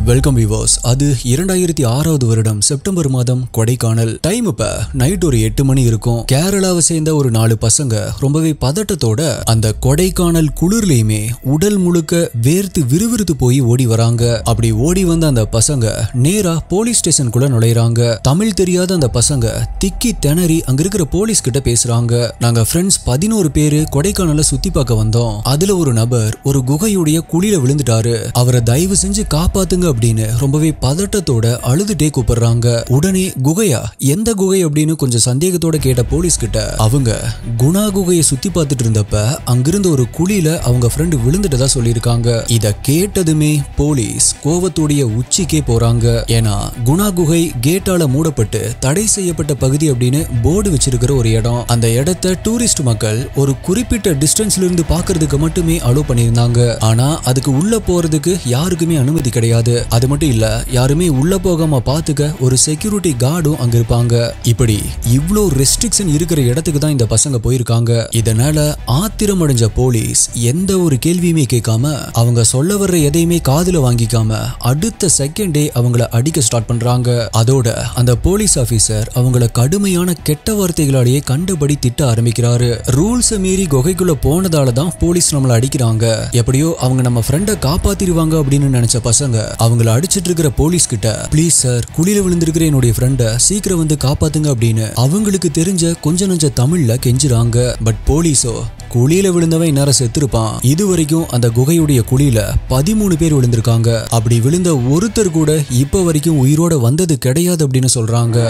welcome viewers அது இரண்டாயிரத்தி ஆறாவது வருடம் செப்டம்பர் மாதம் கொடைக்கானல் டைம் இப்ப நைட் ஒரு எட்டு மணி இருக்கும் கேரளாவை சேர்ந்த ஒரு நாலு பசங்க ரொம்பவே பதட்டத்தோட அந்த கொடைக்கானல் குளிர்லயுமே உடல் முழுக்க வேர்த்து விறுவிறுத்து போய் ஓடி வராங்க அப்படி ஓடி வந்த அந்த பசங்க நேரா போலீஸ் ஸ்டேஷனுக்குள்ள நுழையறாங்க தமிழ் தெரியாத அந்த பசங்க திக்கி திணறி அங்க இருக்கிற போலீஸ் கிட்ட பேசுறாங்க நாங்க ஃப்ரெண்ட்ஸ் பதினோரு பேரு கொடைக்கானல சுத்தி பார்க்க வந்தோம் அதுல ஒரு நபர் ஒரு குகையுடைய குழியில விழுந்துட்டாரு அவரை தயவு செஞ்சு காப்பாத்துங்க அப்படின்னு ரொம்பவே பதட்டத்தோட அழுதுட்டே கூப்பிடுறாங்க உடனே குகையா எந்த குகை அப்படின்னு கொஞ்சம் சந்தேகத்தோட கேட்ட போலீஸ் கிட்ட அவங்க குணா குகையை சுத்தி பார்த்துட்டு இருந்தப்ப அங்கிருந்த ஒரு குழியில அவங்க ஃப்ரெண்டு விழுந்துட்டதா சொல்லியிருக்காங்க இத கேட்டதுமே போலீஸ் கோவத்துடைய உச்சிக்கே போறாங்க ஏன்னா குணா குகை கேட்டால மூடப்பட்டு தடை செய்யப்பட்ட பகுதி அப்படின்னு போர்டு வச்சிருக்கிற ஒரு இடம் அந்த இடத்த டூரிஸ்ட் மக்கள் ஒரு குறிப்பிட்ட டிஸ்டன்ஸ்ல இருந்து பார்க்கிறதுக்கு மட்டுமே அலோவ் பண்ணியிருந்தாங்க ஆனா அதுக்கு உள்ள போறதுக்கு யாருக்குமே அனுமதி கிடையாது அது மட்டும் இல்ல யாருமே உள்ள போகாம பாத்துக்க ஒரு செக்யூரிட்டி கார்டும் அங்க இருப்பாங்க இப்படி இவ்ளோ ரெஸ்ட்ரிக்ஷன் இருக்கிற இடத்துக்கு தான் இந்த பசங்க போயிருக்காங்க இதனால ஆத்திரம் அடைஞ்ச போலீஸ் எந்த ஒரு கேள்வியுமே கேட்காம அவங்க சொல்ல வர்ற எதையுமே காதுல வாங்கிக்காம அடுத்த செகண்டே அவங்கள அடிக்க ஸ்டார்ட் பண்றாங்க அதோட அந்த போலீஸ் ஆபீசர் அவங்கள கடுமையான கெட்ட வார்த்தைகளாலேயே கண்டபடி திட்ட ஆரம்பிக்கிறாரு ரூல்ஸ் மீறி குகைக்குள்ள போனதால தான் போலீஸ் நம்மள அடிக்கிறாங்க எப்படியோ அவங்க நம்ம ஃப்ரெண்டை காப்பாத்திருவாங்க அப்படின்னு நினைச்ச பசங்க அவங்கள அடிச்சிட்டு இருக்கிற போலீஸ் கிட்ட ப்ளீஸ் சார் குழியில விழுந்திருக்கிற என்னுடைய ஃப்ரெண்டை சீக்கிரம் வந்து காப்பாத்துங்க அப்படின்னு அவங்களுக்கு தெரிஞ்ச கொஞ்ச நஞ்ச தமிழ்ல கெஞ்சுறாங்க பட் போலீஸோ குழியில விழுந்தவன் இந்நேரம் செத்துருப்பான் இது வரைக்கும் அந்த குகையுடைய குழியில பதிமூணு பேர் விழுந்திருக்காங்க அப்படி விழுந்த ஒருத்தர் கூட இப்ப வரைக்கும் உயிரோட வந்தது கிடையாது அப்படின்னு சொல்றாங்க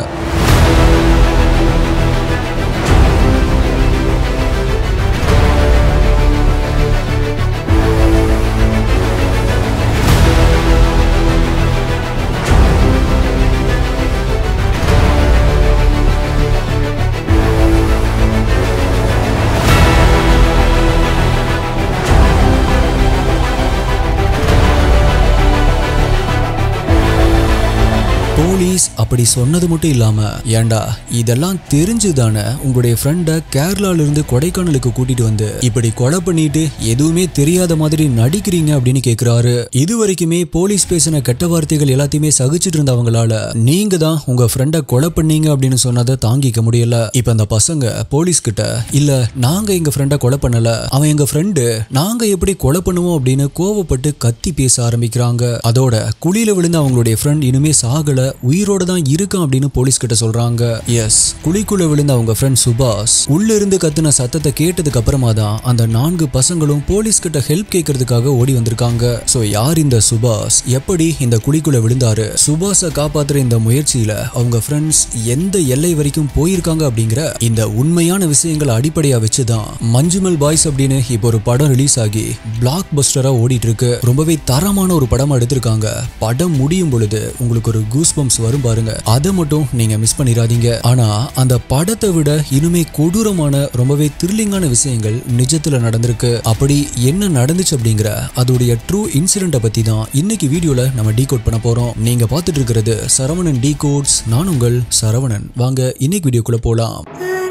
போலீஸ் அப்படி சொன்னது மட்டும் இல்லாம ஏண்டா இதெல்லாம் தெரிஞ்சுதானே உங்களுடைய ஃப்ரெண்டை கேரளால இருந்து கொடைக்கானலுக்கு கூட்டிட்டு வந்து இப்படி கொலை பண்ணிட்டு எதுவுமே தெரியாத மாதிரி நடிக்கிறீங்க அப்படின்னு கேக்குறாரு இது வரைக்குமே போலீஸ் பேசின கெட்ட வார்த்தைகள் எல்லாத்தையுமே சகிச்சிட்டு இருந்தவங்களால நீங்க தான் உங்க ஃப்ரெண்டை கொலை பண்ணீங்க அப்படின்னு சொன்னதை தாங்கிக்க முடியல இப்ப அந்த பசங்க போலீஸ் கிட்ட இல்ல நாங்க எங்க ஃப்ரெண்டை கொலை பண்ணல அவன் எங்க ஃப்ரெண்டு நாங்க எப்படி கொலை பண்ணுவோம் அப்படின்னு கோவப்பட்டு கத்தி பேச ஆரம்பிக்கிறாங்க அதோட குழியில விழுந்த அவங்களுடைய ஃப்ரெண்ட் இனிமே சாகல உயிரோட தான் இருக்கான் அப்படின்னு போலீஸ் கிட்ட சொல்றாங்க எஸ் குழிக்குள்ள விழுந்த அவங்க ஃப்ரெண்ட் சுபாஷ் உள்ள இருந்து கத்துன சத்தத்தை கேட்டதுக்கு அப்புறமா தான் அந்த நான்கு பசங்களும் போலீஸ் கிட்ட ஹெல்ப் கேட்கறதுக்காக ஓடி வந்திருக்காங்க சோ யார் இந்த சுபாஷ் எப்படி இந்த குழிக்குள்ள விழுந்தாரு சுபாஷை காப்பாத்துற இந்த முயற்சியில அவங்க ஃப்ரெண்ட்ஸ் எந்த எல்லை வரைக்கும் போயிருக்காங்க அப்படிங்கிற இந்த உண்மையான விஷயங்களை அடிப்படையா வச்சுதான் மஞ்சுமல் பாய்ஸ் அப்படின்னு இப்போ ஒரு படம் ரிலீஸ் ஆகி பிளாக் பஸ்டரா ஓடிட்டு இருக்கு ரொம்பவே தரமான ஒரு படமா எடுத்திருக்காங்க படம் முடியும் பொழுது உங்களுக்கு ஒரு கூஸ் பம்ப்ஸ் வரும் பாருங்க அதை மட்டும் நீங்க மிஸ் பண்ணிடாதீங்க ஆனா அந்த படத்தை விட இனிமே கொடூரமான ரொம்பவே த்ரில்லிங்கான விஷயங்கள் நிஜத்துல நடந்திருக்கு அப்படி என்ன நடந்துச்சு அப்படிங்கிற அதோடைய ட்ரூ இன்சிடென்ட்டை பத்தி தான் இன்னைக்கு வீடியோல நம்ம டீ கோட் பண்ண போறோம் நீங்க பார்த்துட்டு இருக்கிறது சரவணன் டீ கோட்ஸ் நான் உங்கள் சரவணன் வாங்க இன்னைக்கு வீடியோக்குள்ள போலாம்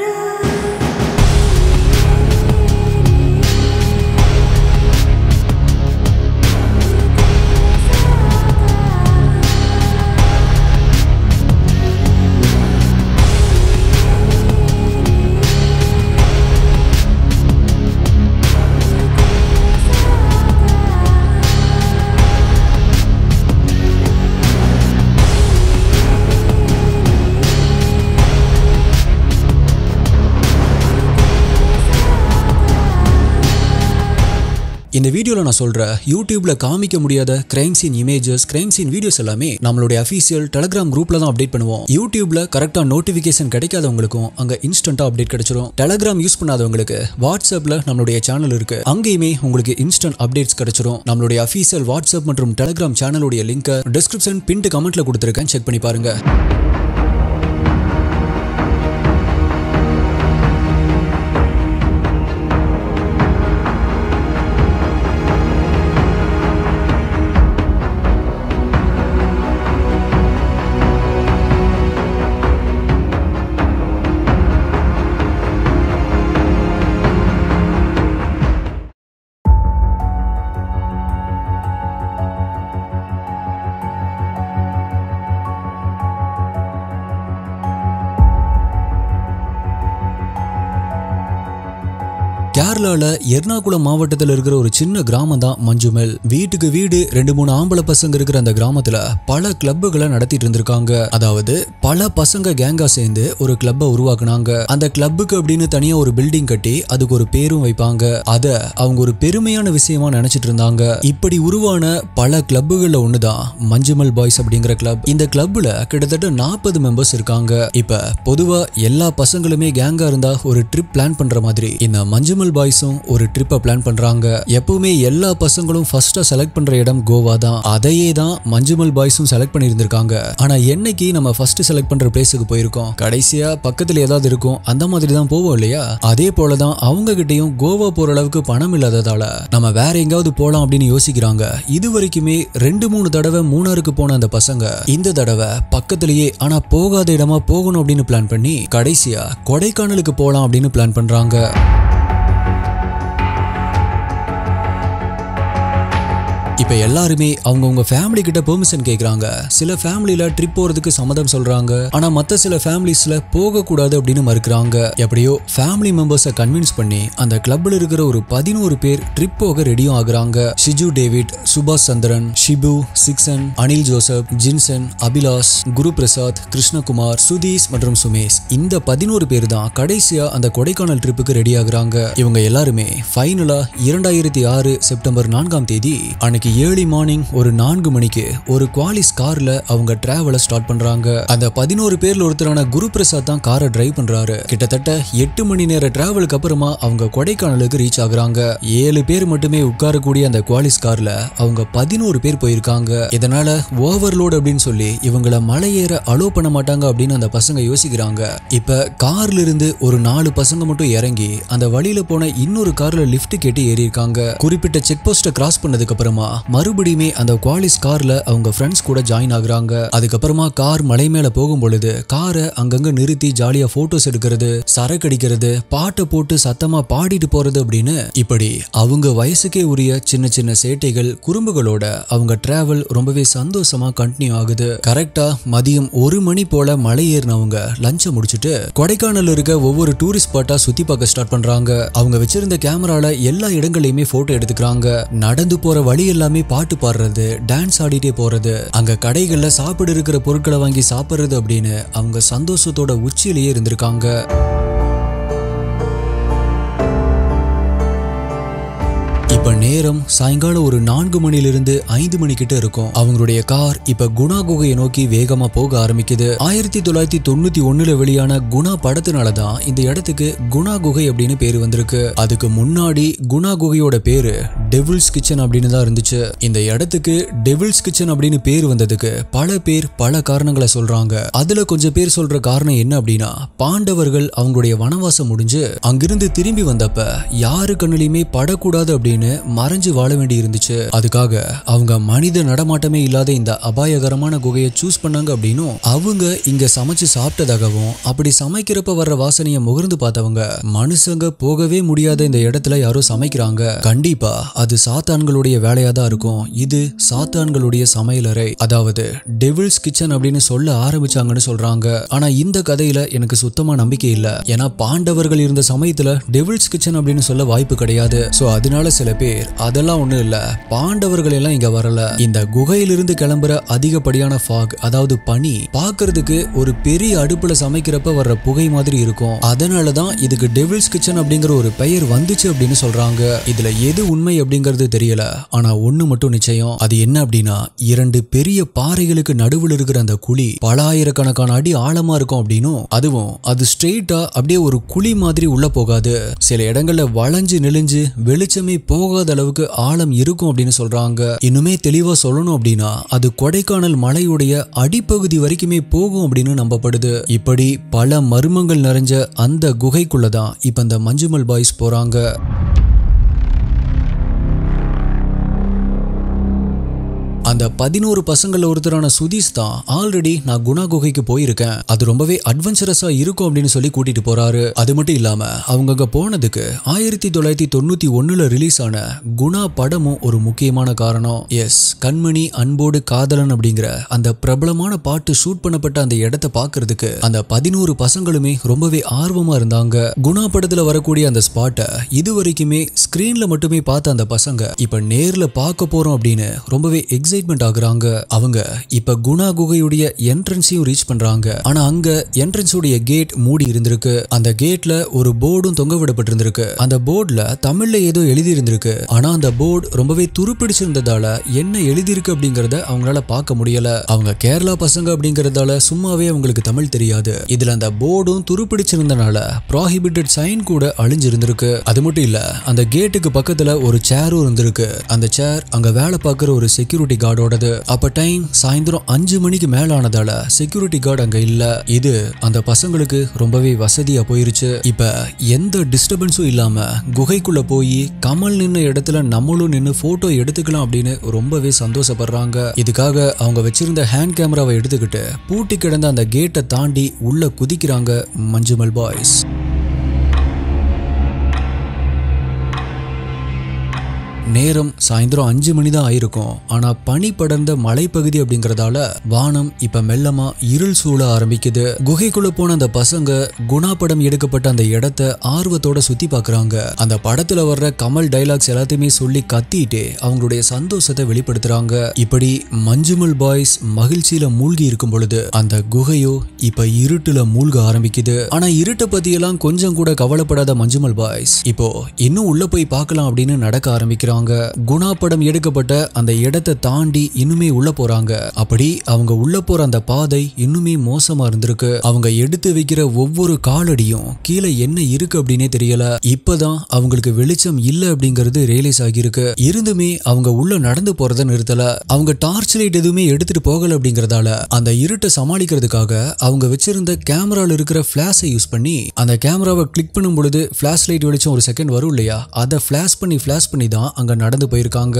இந்த வீடியோல நான் சொல்ற யூடியூப்ல காமிக்க முடியாத crime scene images crime scene videos எல்லாமே நம்மளுடைய அஃபீஷியல் டெலிகிராம் குரூப்ல தான் அப்டேட் பண்ணுவோம் யூடியூப்ல கரெக்டா நோட்டிபிகேஷன் கிடைக்காதவங்களுக்கும் அங்க இன்ஸ்டன்டா அப்டேட் கிடைச்சிரும் டெலிகிராம் யூஸ் பண்ணாதவங்களுக்கு வாட்ஸ்அப்ல நம்மளுடைய சேனல் இருக்கு அங்கேயுமே உங்களுக்கு இன்ஸ்டன்ட் அப்டேட்ஸ் கிடைச்சிரும் நம்மளுடைய அஃபீஷியல் வாட்ஸ்அப் மற்றும் டெலிகிராம் சேனலுடைய லிங்க் டிஸ்கிரிப்ஷன் பின்ட் கமெண்ட்ல கொடுத்துருக்கேன் செக் பண்ணி பாருங்க கேரளால எர்ணாகுளம் மாவட்டத்தில் இருக்கிற ஒரு சின்ன கிராமம் தான் மஞ்சுமெல் வீட்டுக்கு வீடு ரெண்டு மூணு ஆம்பளை பசங்க இருக்கிற அந்த கிராமத்துல பல கிளப்புகளை நடத்திட்டு இருந்திருக்காங்க அதாவது பல பசங்க கேங்கா சேர்ந்து ஒரு கிளப்பை உருவாக்குனாங்க அந்த கிளப்புக்கு அப்படின்னு தனியா ஒரு பில்டிங் கட்டி அதுக்கு ஒரு பேரும் வைப்பாங்க அத அவங்க ஒரு பெருமையான விஷயமா நினைச்சிட்டு இருந்தாங்க இப்படி உருவான பல கிளப்புகள்ல ஒண்ணுதான் மஞ்சுமல் பாய்ஸ் அப்படிங்கிற கிளப் இந்த கிளப்ல கிட்டத்தட்ட நாற்பது மெம்பர்ஸ் இருக்காங்க இப்ப பொதுவா எல்லா பசங்களுமே கேங்கா இருந்தா ஒரு ட்ரிப் பிளான் பண்ற மாதிரி இந்த மஞ்சுமல் பாய்ஸும் ஒரு ட்ரிப்பை பிளான் பண்றாங்க எப்பவுமே எல்லா பசங்களும் ஃபர்ஸ்டா செலக்ட் பண்ற இடம் கோவா தான் அதையே தான் மஞ்சுமல் பாய்ஸும் செலக்ட் பண்ணியிருந்திருக்காங்க ஆனா என்னைக்கு நம்ம ஃபர்ஸ்ட் செலக்ட் பண்ற பிளேஸுக்கு போயிருக்கோம் கடைசியா பக்கத்துல ஏதாவது இருக்கும் அந்த மாதிரி தான் போவோம் இல்லையா அதே போலதான் அவங்க கிட்டயும் கோவா போற அளவுக்கு பணம் இல்லாததால நம்ம வேற எங்காவது போலாம் அப்படின்னு யோசிக்கிறாங்க இது வரைக்குமே ரெண்டு மூணு தடவை மூணாருக்கு போன அந்த பசங்க இந்த தடவை பக்கத்திலேயே ஆனா போகாத இடமா போகணும் அப்படின்னு பிளான் பண்ணி கடைசியா கொடைக்கானலுக்கு போலாம் அப்படின்னு பிளான் பண்றாங்க இப்ப எல்லாருமே அவங்கவுங்க ஃபேமிலி கிட்ட பெர்மிஷன் கேக்குறாங்க சில ஃபேமிலில ட்ரிப் போறதுக்கு சம்மதம் சொல்றாங்க ஆனா மத்த சில ஃபேமிலிஸ்ல போக கூடாது அப்படின்னு மறுக்கிறாங்க எப்படியோ ஃபேமிலி மெம்பர்ஸை கன்வின்ஸ் பண்ணி அந்த கிளப்ல இருக்கிற ஒரு பதினோரு பேர் ட்ரிப் போக ரெடியும் ஆகுறாங்க ஷிஜு டேவிட் சுபாஷ் சந்திரன் ஷிபு சிக்சன் அனில் ஜோசப் ஜின்சன் அபிலாஷ் குரு பிரசாத் கிருஷ்ணகுமார் சுதீஷ் மற்றும் சுமேஷ் இந்த பதினோரு பேர் தான் கடைசியா அந்த கொடைக்கானல் ட்ரிப்புக்கு ரெடி ஆகுறாங்க இவங்க எல்லாருமே ஃபைனலா இரண்டாயிரத்தி ஆறு செப்டம்பர் நான்காம் தேதி அன்னைக்கு ஏர்லி மார்னிங் ஒரு நான்கு மணிக்கு ஒரு குவாலிஸ் கார்ல அவங்க டிராவலை ஸ்டார்ட் பண்றாங்க அந்த பதினோரு பேர்ல ஒருத்தரான குரு பிரசாத் தான் காரை டிரைவ் பண்றாரு கிட்டத்தட்ட எட்டு மணி நேர டிராவலுக்கு அப்புறமா அவங்க கொடைக்கானலுக்கு ரீச் ஆகுறாங்க ஏழு பேர் மட்டுமே உட்காரக்கூடிய அந்த குவாலிஸ் கார்ல அவங்க பதினோரு பேர் போயிருக்காங்க இதனால ஓவர்லோட் அப்படின்னு சொல்லி இவங்கள மலை ஏற அலோ பண்ண மாட்டாங்க அப்படின்னு அந்த பசங்க யோசிக்கிறாங்க இப்ப கார்ல இருந்து ஒரு நாலு பசங்க மட்டும் இறங்கி அந்த வழியில போன இன்னொரு கார்ல லிஃப்ட் கேட்டு ஏறி இருக்காங்க குறிப்பிட்ட செக் போஸ்ட கிராஸ் பண்ணதுக்கு அப்புறமா மறுபடியுமே அந்த குவாலிஸ் கார்ல அவங்க ஃப்ரெண்ட்ஸ் கூட ஜாயின் ஆகுறாங்க அதுக்கப்புறமா கார் மலை மேல போகும் பொழுது காரை அங்கங்க நிறுத்தி ஜாலியா போட்டோஸ் எடுக்கிறது சரக்கு அடிக்கிறது பாட்டை போட்டு சத்தமா பாடிட்டு போறது அப்படின்னு இப்படி அவங்க வயசுக்கே உரிய சின்ன சின்ன சேட்டைகள் குறும்புகளோட அவங்க டிராவல் ரொம்பவே சந்தோஷமா கண்டினியூ ஆகுது கரெக்டா மதியம் ஒரு மணி போல மலை ஏறினவங்க லஞ்சை முடிச்சுட்டு கொடைக்கானல் இருக்க ஒவ்வொரு டூரிஸ்ட் ஸ்பாட்டா சுத்தி பார்க்க ஸ்டார்ட் பண்றாங்க அவங்க வச்சிருந்த கேமரால எல்லா இடங்களையுமே போட்டோ எடுத்துக்கிறாங்க நடந்து போற வழி எல்லாமே பாட்டு பாடுறது டான்ஸ் ஆடிட்டே போறது அங்க கடைகள்ல சாப்பிட இருக்கிற பொருட்களை வாங்கி சாப்பிடுறது அப்படின்னு அவங்க சந்தோஷத்தோட உச்சியிலேயே இருந்திருக்காங்க இப்ப நேரம் சாயங்காலம் ஒரு நான்கு மணிலிருந்து ஐந்து மணி கிட்ட இருக்கும் அவங்களுடைய கார் இப்ப குணா குகையை நோக்கி வேகமா போக ஆரம்பிக்குது ஆயிரத்தி தொள்ளாயிரத்தி தொண்ணூத்தி ஒண்ணுல வெளியான குணா படத்தினால தான் இந்த இடத்துக்கு குணா குகை அப்படின்னு பேரு வந்திருக்கு அதுக்கு முன்னாடி குணா குகையோட பேரு டெவில்ஸ் கிச்சன் அப்படின்னு தான் இருந்துச்சு இந்த இடத்துக்கு டெவில்ஸ் கிச்சன் அப்படின்னு பேர் வந்ததுக்கு பல பேர் பல காரணங்களை சொல்றாங்க அதுல கொஞ்சம் பேர் சொல்ற காரணம் என்ன அப்படின்னா பாண்டவர்கள் அவங்களுடைய வனவாசம் முடிஞ்சு அங்கிருந்து திரும்பி வந்தப்ப யாரு கண்ணுலயுமே படக்கூடாது அப்படின்னு மறைஞ்சு வாழ வேண்டி இருந்துச்சு அதுக்காக அவங்க மனித நடமாட்டமே இல்லாத இந்த அபாயகரமான குகையை சூஸ் பண்ணாங்க அப்படின்னும் அவங்க இங்க சமைச்சு சாப்பிட்டதாகவும் அப்படி சமைக்கிறப்ப வர்ற வாசனையை முகர்ந்து பார்த்தவங்க மனுஷங்க போகவே முடியாத இந்த இடத்துல யாரோ சமைக்கிறாங்க கண்டிப்பா அது சாத்தான்களுடைய வேலையா தான் இருக்கும் இது சாத்தான்களுடைய சமையலறை அதாவது டெவில்ஸ் கிச்சன் அப்படின்னு சொல்ல ஆரம்பிச்சாங்கன்னு சொல்றாங்க ஆனா இந்த கதையில எனக்கு சுத்தமா நம்பிக்கை இல்ல ஏன்னா பாண்டவர்கள் இருந்த சமயத்துல டெவில்ஸ் கிச்சன் அப்படின்னு சொல்ல வாய்ப்பு கிடையாது சோ அதனால சில பேர் அதெல்லாம் ஒண்ணும் இல்ல பாண்டவர்கள் எல்லாம் இங்க வரல இந்த குகையிலிருந்து கிளம்புற அதிகப்படியான ஃபாக் அதாவது பனி பார்க்கிறதுக்கு ஒரு பெரிய அடுப்புல சமைக்கிறப்ப வர்ற புகை மாதிரி இருக்கும் அதனாலதான் இதுக்கு டெவில்ஸ் கிச்சன் அப்படிங்கிற ஒரு பெயர் வந்துச்சு அப்படின்னு சொல்றாங்க இதுல எது உண்மை அப்படிங்கிறது தெரியல ஆனா ஒண்ணு மட்டும் நிச்சயம் அது என்ன அப்படின்னா இரண்டு பெரிய பாறைகளுக்கு நடுவில் இருக்கிற அந்த குழி பல ஆயிரக்கணக்கான அடி ஆழமா இருக்கும் அப்படின்னும் அதுவும் அது ஸ்ட்ரெயிட்டா அப்படியே ஒரு குழி மாதிரி உள்ள போகாது சில இடங்கள்ல வளைஞ்சு நெளிஞ்சு வெளிச்சமே போகாத அளவுக்கு ஆழம் இருக்கும் அப்படின்னு சொல்றாங்க இன்னுமே தெளிவா சொல்லணும் அப்படின்னா அது கொடைக்கானல் மலையுடைய அடிப்பகுதி வரைக்குமே போகும் அப்படின்னு நம்பப்படுது இப்படி பல மர்மங்கள் நிறைஞ்ச அந்த குகைக்குள்ளதான் இப்ப இந்த மஞ்சுமல் பாய்ஸ் போறாங்க அந்த பதினோரு பசங்கள்ல ஒருத்தரான சுதீஷ் தான் ஆல்ரெடி நான் குணா குகைக்கு போயிருக்கேன் அது ரொம்பவே அட்வென்ச்சரஸா இருக்கும் அப்படின்னு சொல்லி கூட்டிட்டு போறாரு அது மட்டும் இல்லாம அவங்க அங்க போனதுக்கு ஆயிரத்தி தொள்ளாயிரத்தி தொண்ணூத்தி ஒண்ணுல ரிலீஸ் ஆன குணா படமும் ஒரு முக்கியமான காரணம் எஸ் கண்மணி அன்போடு காதலன் அப்படிங்கிற அந்த பிரபலமான பாட்டு ஷூட் பண்ணப்பட்ட அந்த இடத்தை பார்க்கிறதுக்கு அந்த பதினோரு பசங்களுமே ரொம்பவே ஆர்வமா இருந்தாங்க குணா படத்துல வரக்கூடிய அந்த ஸ்பாட்டை இது வரைக்குமே ஸ்கிரீன்ல மட்டுமே பார்த்த அந்த பசங்க இப்ப நேர்ல பார்க்க போறோம் அப்படின்னு ரொம்பவே எக்ஸைட்மெண்ட் ஆகுறாங்க அவங்க இப்ப குணா குகையுடைய என்ட்ரன்ஸையும் ரீச் பண்றாங்க ஆனா அங்க என்ட்ரன்ஸ் உடைய கேட் மூடி இருந்திருக்கு அந்த கேட்ல ஒரு போர்டும் தொங்க விடப்பட்டிருந்திருக்கு அந்த போர்டுல தமிழ்ல ஏதோ எழுதி இருந்திருக்கு ஆனா அந்த போர்டு ரொம்பவே துருப்பிடிச்சிருந்ததால என்ன எழுதியிருக்கு அப்படிங்கறத அவங்களால பார்க்க முடியல அவங்க கேரளா பசங்க அப்படிங்கறதால சும்மாவே அவங்களுக்கு தமிழ் தெரியாது இதுல அந்த போர்டும் துருப்பிடிச்சிருந்தனால ப்ராஹிபிட்டட் சைன் கூட அழிஞ்சிருந்திருக்கு அது மட்டும் இல்ல அந்த கேட்டுக்கு பக்கத்துல ஒரு சேரும் இருந்திருக்கு அந்த சேர் அங்க வேலை பார்க்குற ஒரு செக்யூரிட்டி கார்டோடது அப்ப டைம் சாயந்தரம் அஞ்சு மணிக்கு மேல ஆனதால செக்யூரிட்டி கார்டு அங்க இல்ல இது அந்த பசங்களுக்கு ரொம்பவே வசதியா போயிருச்சு இப்ப எந்த டிஸ்டர்பன்ஸும் இல்லாம குகைக்குள்ள போய் கமல் நின்ன இடத்துல நம்மளும் நின்னு போட்டோ எடுத்துக்கலாம் அப்படின்னு ரொம்பவே சந்தோஷப்படுறாங்க இதுக்காக அவங்க வச்சிருந்த ஹேண்ட் கேமராவை எடுத்துக்கிட்டு பூட்டி கிடந்த அந்த கேட்டை தாண்டி உள்ள குதிக்கிறாங்க மஞ்சுமல் பாய்ஸ் நேரம் சாயந்தரம் அஞ்சு மணி தான் ஆயிருக்கும் ஆனா பனி படர்ந்த மலைப்பகுதி அப்படிங்கறதால வானம் இப்ப மெல்லமா இருள் சூழ ஆரம்பிக்குது குகைக்குள்ள போன அந்த பசங்க குணா படம் எடுக்கப்பட்ட அந்த இடத்த ஆர்வத்தோட சுத்தி பார்க்கறாங்க அந்த படத்துல வர்ற கமல் டைலாக்ஸ் எல்லாத்தையுமே சொல்லி கத்திட்டு அவங்களுடைய சந்தோஷத்தை வெளிப்படுத்துறாங்க இப்படி மஞ்சுமல் பாய்ஸ் மகிழ்ச்சியில மூழ்கி இருக்கும் பொழுது அந்த குகையோ இப்ப இருட்டுல மூழ்க ஆரம்பிக்குது ஆனா இருட்டை பத்தி எல்லாம் கொஞ்சம் கூட கவலைப்படாத மஞ்சுமல் பாய்ஸ் இப்போ இன்னும் உள்ள போய் பார்க்கலாம் அப்படின்னு நடக்க ஆரம்பிக்கிறாங்க குணா படம் எடுக்கப்பட்ட அந்த இடத்தை தாண்டி இன்னுமே உள்ள போறாங்க அப்படி அவங்க உள்ள போற அந்த பாதை இன்னுமே மோசமா இருந்திருக்கு அவங்க எடுத்து வைக்கிற ஒவ்வொரு காலடியும் கீழே என்ன இருக்கு அப்படின்னே தெரியல இப்பதான் அவங்களுக்கு வெளிச்சம் இல்ல அப்படிங்கிறது ரியலைஸ் ஆகியிருக்கு இருந்துமே அவங்க உள்ள நடந்து போறத நிறுத்தல அவங்க டார்ச் லைட் எதுவுமே எடுத்துட்டு போகல அப்படிங்கறதால அந்த இருட்டை சமாளிக்கிறதுக்காக அவங்க வச்சிருந்த கேமரால இருக்கிற பிளாஷை யூஸ் பண்ணி அந்த கேமராவை கிளிக் பண்ணும் பொழுது பிளாஷ் லைட் வெளிச்சம் ஒரு செகண்ட் வரும் இல்லையா அதை ஃபிளாஷ் பண்ணி ஃபிளாஷ் பண்ணி தான் அங்க நடந்து போயிருக்காங்க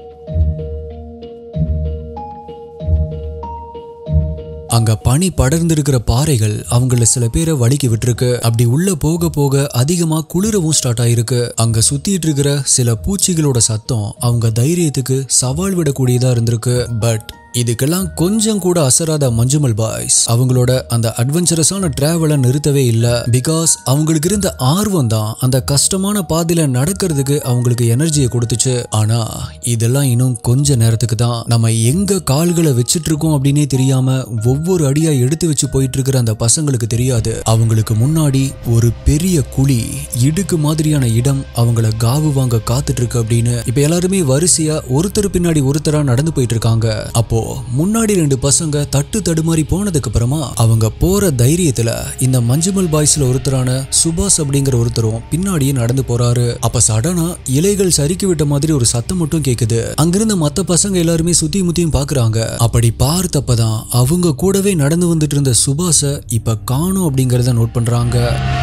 அங்க பனி படர்ந்திருக்கிற பாறைகள் அவங்கள சில பேரை வலிக்கி விட்டுருக்கு அப்படி உள்ள போக போக அதிகமா குளிரவும் ஸ்டார்ட் ஆயிருக்கு அங்க சுத்திட்டு இருக்கிற சில பூச்சிகளோட சத்தம் அவங்க தைரியத்துக்கு சவால் விடக்கூடியதா இருந்திருக்கு பட் இதுக்கெல்லாம் கொஞ்சம் கூட அசராத மஞ்சுமல் பாய்ஸ் அவங்களோட அந்த அட்வென்ச்சரஸான டிராவலை நிறுத்தவே இல்ல பிகாஸ் அவங்களுக்கு இருந்த ஆர்வம் தான் அந்த கஷ்டமான பாதையில நடக்கிறதுக்கு அவங்களுக்கு எனர்ஜியை கொடுத்துச்சு ஆனா இதெல்லாம் இன்னும் கொஞ்ச நேரத்துக்கு தான் நம்ம எங்க கால்களை வச்சிட்டு இருக்கோம் அப்படின்னே தெரியாம ஒவ்வொரு அடியா எடுத்து வச்சு போயிட்டு இருக்கிற அந்த பசங்களுக்கு தெரியாது அவங்களுக்கு முன்னாடி ஒரு பெரிய குழி இடுக்கு மாதிரியான இடம் அவங்கள காவு வாங்க காத்துட்டு இருக்கு அப்படின்னு இப்ப எல்லாருமே வரிசையா ஒருத்தர் பின்னாடி ஒருத்தரா நடந்து போயிட்டு இருக்காங்க அப்போ முன்னாடி ரெண்டு பசங்க தட்டு தடுமாறி போனதுக்கு அப்புறமா அவங்க போற தைரியத்துல இந்த மஞ்சுமல் பாய்ஸ்ல ஒருத்தரான சுபாஷ் அப்படிங்கிற ஒருத்தரும் பின்னாடியே நடந்து போறாரு அப்ப சடனா இலைகள் சறுக்கி விட்ட மாதிரி ஒரு சத்தம் மட்டும் கேக்குது அங்கிருந்த மத்த பசங்க எல்லாருமே சுத்தி முத்தியும் பாக்குறாங்க அப்படி பார்த்தப்பதான் அவங்க கூடவே நடந்து வந்துட்டு இருந்த சுபாஷ இப்ப காணும் அப்படிங்கறத நோட் பண்றாங்க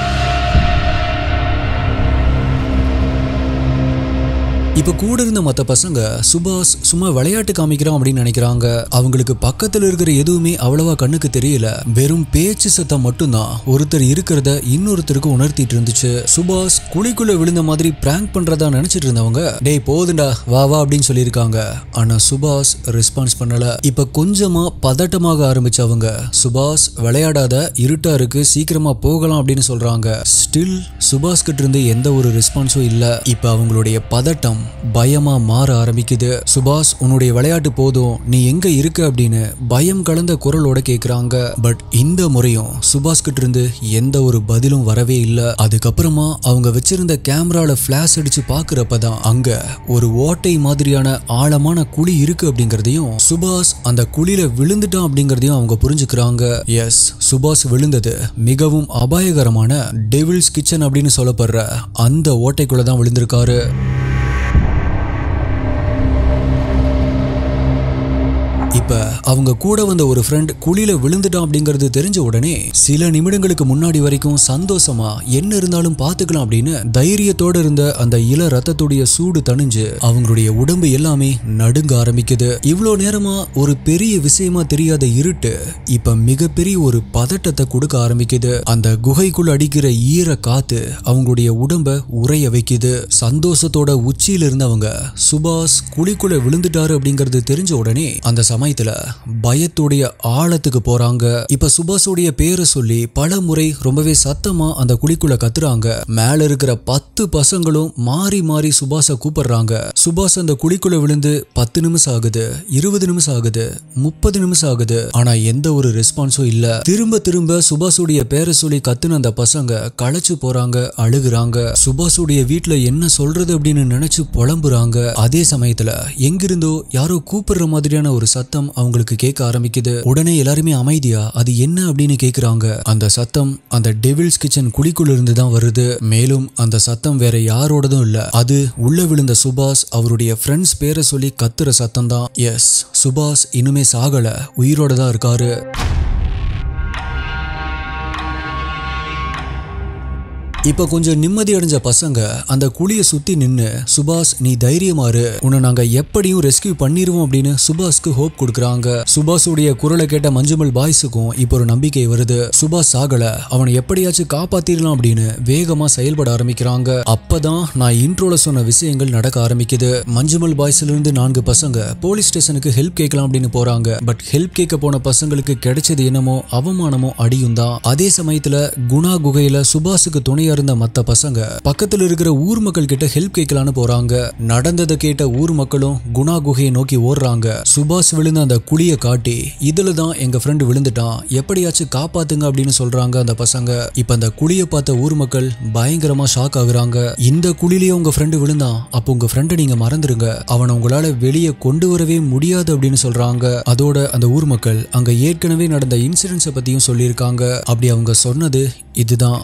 இப்ப கூட இருந்த மத்த பசங்க சுபாஷ் சும்மா விளையாட்டு காமிக்கிறான் அப்படின்னு நினைக்கிறாங்க அவங்களுக்கு பக்கத்துல இருக்கிற எதுவுமே அவ்வளவா கண்ணுக்கு தெரியல வெறும் பேச்சு சத்தம் மட்டும்தான் ஒருத்தர் இருக்கிறத இன்னொருத்தருக்கு உணர்த்திட்டு இருந்துச்சு சுபாஷ் குழிக்குள்ள விழுந்த மாதிரி பிராங்க் பண்றதா நினைச்சிட்டு இருந்தவங்க டேய் போதுண்டா வா வா அப்படின்னு சொல்லியிருக்காங்க ஆனா சுபாஷ் ரெஸ்பான்ஸ் பண்ணல இப்ப கொஞ்சமா பதட்டமாக ஆரம்பிச்சவங்க சுபாஷ் விளையாடாத இருட்டா இருக்கு சீக்கிரமா போகலாம் அப்படின்னு சொல்றாங்க ஸ்டில் சுபாஷ் கிட்ட இருந்து எந்த ஒரு ரெஸ்பான்ஸும் இல்ல இப்ப அவங்களுடைய பதட்டம் பயமா மாற ஆரம்பிக்குது சுபாஷ் உன்னுடைய விளையாட்டு போதும் நீ எங்க இருக்க அப்படின்னு பயம் கலந்த குரலோட கேக்குறாங்க பட் இந்த முறையும் சுபாஷ் கிட்ட இருந்து எந்த ஒரு பதிலும் வரவே இல்ல அதுக்கப்புறமா அவங்க வச்சிருந்த கேமரால பிளாஷ் அடிச்சு பாக்குறப்பதான் அங்க ஒரு ஓட்டை மாதிரியான ஆழமான குழி இருக்கு அப்படிங்கறதையும் சுபாஷ் அந்த குழியில விழுந்துட்டான் அப்படிங்கறதையும் அவங்க புரிஞ்சுக்கிறாங்க எஸ் சுபாஷ் விழுந்தது மிகவும் அபாயகரமான டெவில்ஸ் கிச்சன் அப்படின்னு சொல்லப்படுற அந்த ஓட்டைக்குள்ள தான் விழுந்திருக்காரு இப்ப அவங்க கூட வந்த ஒரு ஃப்ரெண்ட் குழியில விழுந்துட்டான் அப்படிங்கிறது தெரிஞ்ச உடனே சில நிமிடங்களுக்கு முன்னாடி வரைக்கும் சந்தோஷமா என்ன இருந்தாலும் பாத்துக்கலாம் அப்படின்னு தைரியத்தோட இருந்த அந்த இள ரத்தத்துடைய சூடு தணிஞ்சு அவங்களுடைய உடம்பு எல்லாமே நடுங்க ஆரம்பிக்குது இவ்வளோ நேரமா ஒரு பெரிய விஷயமா தெரியாத இருட்டு இப்ப மிகப்பெரிய ஒரு பதட்டத்தை கொடுக்க ஆரம்பிக்குது அந்த குகைக்குள்ள அடிக்கிற ஈர காத்து அவங்களுடைய உடம்ப உறைய வைக்குது சந்தோஷத்தோட உச்சியில இருந்தவங்க சுபாஷ் குழிக்குள்ள விழுந்துட்டாரு அப்படிங்கிறது தெரிஞ்ச உடனே அந்த சமயத்துல பயத்துடைய ஆழத்துக்கு போறாங்க இப்ப சுபாஷுடைய பேரை சொல்லி பல முறை ரொம்பவே சத்தமா அந்த குழிக்குள்ள கத்துறாங்க மேல இருக்கிற பத்து பசங்களும் மாறி மாறி சுபாஷ கூப்பிடுறாங்க சுபாஷ் அந்த குழிக்குள்ள விழுந்து பத்து நிமிஷம் ஆகுது இருபது நிமிஷம் ஆகுது முப்பது நிமிஷம் ஆகுது ஆனா எந்த ஒரு ரெஸ்பான்ஸும் இல்ல திரும்ப திரும்ப சுபாஷுடைய பேரை சொல்லி கத்துன அந்த பசங்க களைச்சு போறாங்க அழுகுறாங்க சுபாஷுடைய வீட்ல என்ன சொல்றது அப்படின்னு நினைச்சு புலம்புறாங்க அதே சமயத்துல எங்கிருந்தோ யாரோ கூப்பிடுற மாதிரியான ஒரு சத்தம் அவங்களுக்கு கேட்க ஆரம்பிக்குது உடனே எல்லாருமே அமைதியா அது என்ன அப்படின்னு கேக்குறாங்க அந்த சத்தம் அந்த டெவில்ஸ் கிச்சன் குழிக்குள்ள இருந்து தான் வருது மேலும் அந்த சத்தம் வேற யாரோடதும் இல்ல அது உள்ள விழுந்த சுபாஷ் அவருடைய ஃப்ரெண்ட்ஸ் பேரை சொல்லி கத்துற சத்தம் தான் எஸ் சுபாஷ் இன்னுமே சாகல உயிரோட தான் இருக்காரு இப்ப கொஞ்சம் நிம்மதி அடைஞ்ச பசங்க அந்த குழியை சுத்தி நின்னு சுபாஷ் நீ தைரியமாரு உன்னை நாங்க எப்படியும் ரெஸ்கியூ பண்ணிருவோம் அப்படின்னு சுபாஷ்க்கு ஹோப் கொடுக்குறாங்க சுபாஷுடைய குரலை கேட்ட மஞ்சுமல் பாய்ஸுக்கும் இப்போ ஒரு நம்பிக்கை வருது சுபாஷ் சாகல அவனை எப்படியாச்சும் காப்பாத்திரலாம் அப்படின்னு வேகமா செயல்பட ஆரம்பிக்கிறாங்க அப்பதான் நான் இன்ட்ரோல சொன்ன விஷயங்கள் நடக்க ஆரம்பிக்குது மஞ்சுமல் பாய்ஸ்ல இருந்து நான்கு பசங்க போலீஸ் ஸ்டேஷனுக்கு ஹெல்ப் கேட்கலாம் அப்படின்னு போறாங்க பட் ஹெல்ப் கேட்க போன பசங்களுக்கு கிடைச்சது என்னமோ அவமானமோ அடியும் தான் அதே சமயத்துல குணா குகையில சுபாஷுக்கு துணையா இருந்த மத்த பசங்க பக்கத்துல இருக்கிற ஊர் மக்கள் கிட்ட ஹெல்ப் கேட்கலான்னு போறாங்க நடந்ததை கேட்ட ஊர் மக்களும் குணா குகையை நோக்கி ஓடுறாங்க சுபாஷ் விழுந்த அந்த குழிய காட்டி இதுல தான் எங்க ஃப்ரெண்டு விழுந்துட்டான் எப்படியாச்சும் காப்பாத்துங்க அப்படின்னு சொல்றாங்க அந்த பசங்க இப்ப அந்த குழிய பார்த்த ஊர் மக்கள் பயங்கரமா ஷாக் ஆகுறாங்க இந்த குழிலேயே உங்க ஃப்ரெண்டு விழுந்தான் அப்போ உங்க ஃப்ரெண்டை நீங்க மறந்துருங்க அவனை உங்களால வெளியே கொண்டு வரவே முடியாது அப்படின்னு சொல்றாங்க அதோட அந்த ஊர் மக்கள் அங்க ஏற்கனவே நடந்த இன்சிடென்ட்ஸை பத்தியும் சொல்லியிருக்காங்க அப்படி அவங்க சொன்னது இதுதான்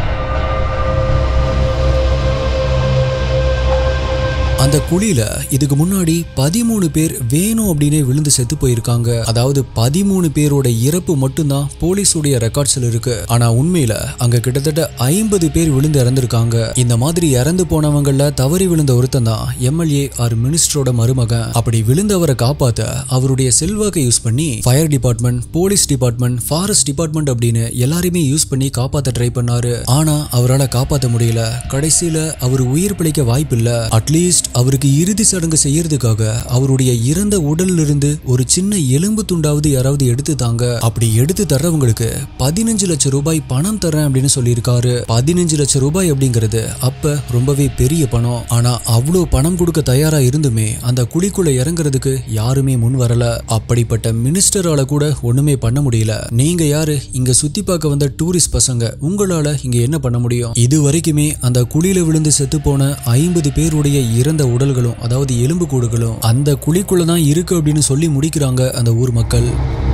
அந்த குழியில இதுக்கு முன்னாடி பதிமூணு பேர் வேணும் அப்படின்னே விழுந்து செத்து போயிருக்காங்க அதாவது பதிமூணு பேரோட இறப்பு மட்டும்தான் போலீஸுடைய ரெக்கார்ட்ஸ்ல இருக்கு ஆனா உண்மையில அங்க கிட்டத்தட்ட ஐம்பது பேர் விழுந்து இறந்திருக்காங்க இந்த மாதிரி இறந்து போனவங்கள தவறி விழுந்த ஒருத்தன் தான் எம்எல்ஏ ஆர் மினிஸ்டரோட மருமகன் அப்படி விழுந்தவரை காப்பாத்த அவருடைய செல்வாக்கை யூஸ் பண்ணி fire department police department forest department அப்படின்னு எல்லாரையுமே யூஸ் பண்ணி காப்பாத்த ட்ரை பண்ணாரு ஆனா அவரால் காப்பாத்த முடியல கடைசியில அவர் உயிர் பிழைக்க வாய்ப்பில்ல அட்லீஸ்ட் அவருக்கு இறுதி சடங்கு செய்யறதுக்காக அவருடைய இறந்த உடல்ல இருந்து ஒரு சின்ன எலும்பு துண்டாவது யாராவது எடுத்து தாங்க அப்படி எடுத்து தர்றவங்களுக்கு பதினஞ்சு லட்சம் ரூபாய் பணம் தரேன் அப்படின்னு சொல்லியிருக்காரு பதினஞ்சு லட்சம் ரூபாய் அப்படிங்கிறது அப்ப ரொம்பவே பெரிய பணம் ஆனா அவ்வளோ பணம் கொடுக்க தயாரா இருந்துமே அந்த குழிக்குள்ள இறங்குறதுக்கு யாருமே முன் வரல அப்படிப்பட்ட மினிஸ்டரால கூட ஒண்ணுமே பண்ண முடியல நீங்க யாரு இங்க சுத்தி பார்க்க வந்த டூரிஸ்ட் பசங்க உங்களால இங்க என்ன பண்ண முடியும் இது வரைக்குமே அந்த குழியில விழுந்து செத்து போன ஐம்பது பேருடைய இறந்த உடல்களும் அதாவது எலும்பு கூடுகளும் அந்த குழிக்குள்ள தான் இருக்கு அப்படின்னு சொல்லி முடிக்கிறாங்க அந்த ஊர் மக்கள்